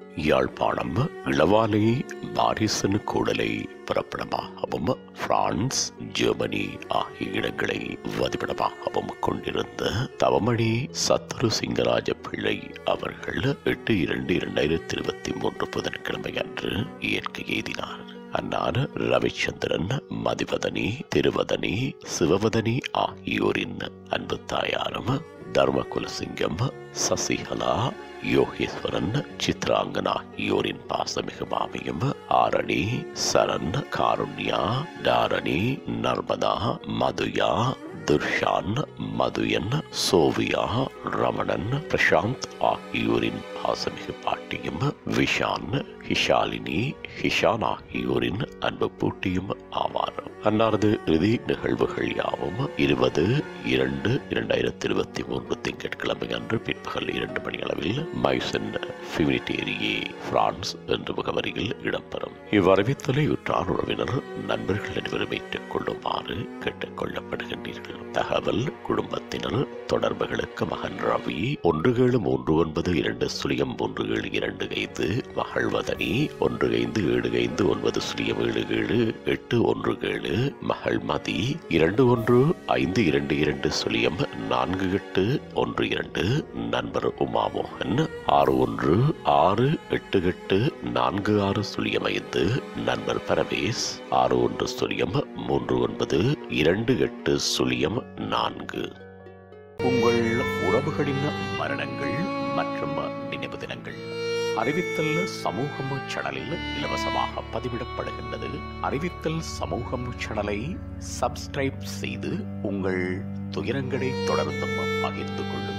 யாழ்ப்பாணம் இளவாலை பாரிசன் கூடலை புறப்படமாகவும் பிரான்ஸ் ஜெர்மனி ஆகிய இடங்களை வதிப்பிடமாகவும் கொண்டிருந்த தவமணி சத்துரு சிங்கராஜ பிள்ளை அவர்கள் எட்டு இரண்டு இரண்டாயிரத்தி இருபத்தி மூன்று புதன்கிழமை அன்று இயற்கை எய்தினார் அன்னார் ரவிச்சந்திரன் மதிவதனி திருவதனி சிவவதனி ஆகியோரின் அன்பு தாயாரும் தர்மகுலசிங்கம் சசிகலா யோகேஸ்வரன் சித்ராங்கன் ஆகியோரின் பாசமிகு மாமியும் ஆரணி சரண் காருண்யா தாரணி நர்மதா மதுயா துர்ஷான் மதுயன் சோவியா ரமணன் பிரசாந்த் ஆகியோரின் பாசமிகு பாட்டியும் விஷான் ஹிஷாலினி ஹிஷான் ஆகியோரின் அன்பு பூட்டியும் ஆவார் அன்னாரது இறுதி நிகழ்வுகள் யாவும் இருபது இரண்டு இரண்டாயிரத்தி இருபத்தி மூன்று திங்கட்கிழமை அன்று பிற்பகல் இரண்டு மணி அளவில் மைசன் ஃபியூனிட்டேரியே பிரான்ஸ் என்ற முகவரியில் இடம்பெறும் இவ்வறிவித்தலை உற்றார் உறவினர் நண்பர்கள் அனைவரும் ஏற்றுக் கொள்ளுமாறு கேட்டுக் கொள்ளப்படுகின்றீர்கள் தகவல் குடும்பத்தினர் தொடர்புகளுக்கு மகன் ரவி ஒன்று ஏழு மூன்று ஒன்பது இரண்டு சுழியம் மூன்று ஏழு இரண்டு ஐந்து மகள் வதனி ஒன்று ஐந்து ஏழு ஐந்து ஒன்பது சுழியம் ஏழு ஏழு எட்டு ஒன்று ஏழு மகள் மதி இரண்டு ஒன்று ஐந்து இரண்டு இரண்டு சுழியம் நான்கு எட்டு ஒன்று இரண்டு நண்பர் உமாமோகன் ஆறு ஒன்று ஆறு எட்டு எட்டு நான்கு ஆறு சுழியம் ஐந்து நண்பர் பரமேஸ் ஆறு ஒன்று சுழியம் மூன்று ஒன்பது இரண்டு எட்டு சுழியம் நான்கு உங்கள் உறவுகளின் மரணங்கள் மற்றும் நினைவு தினங்கள் அறிவித்தல் சமூகம் சேனலில் இலவசமாக பதிவிடப்படுகின்றது அறிவித்தல் சமூகம் சேனலை சப்ஸ்கிரைப் செய்து உங்கள் துயரங்களை தொடர்ந்தும் பகிர்ந்து கொள்ளுங்கள்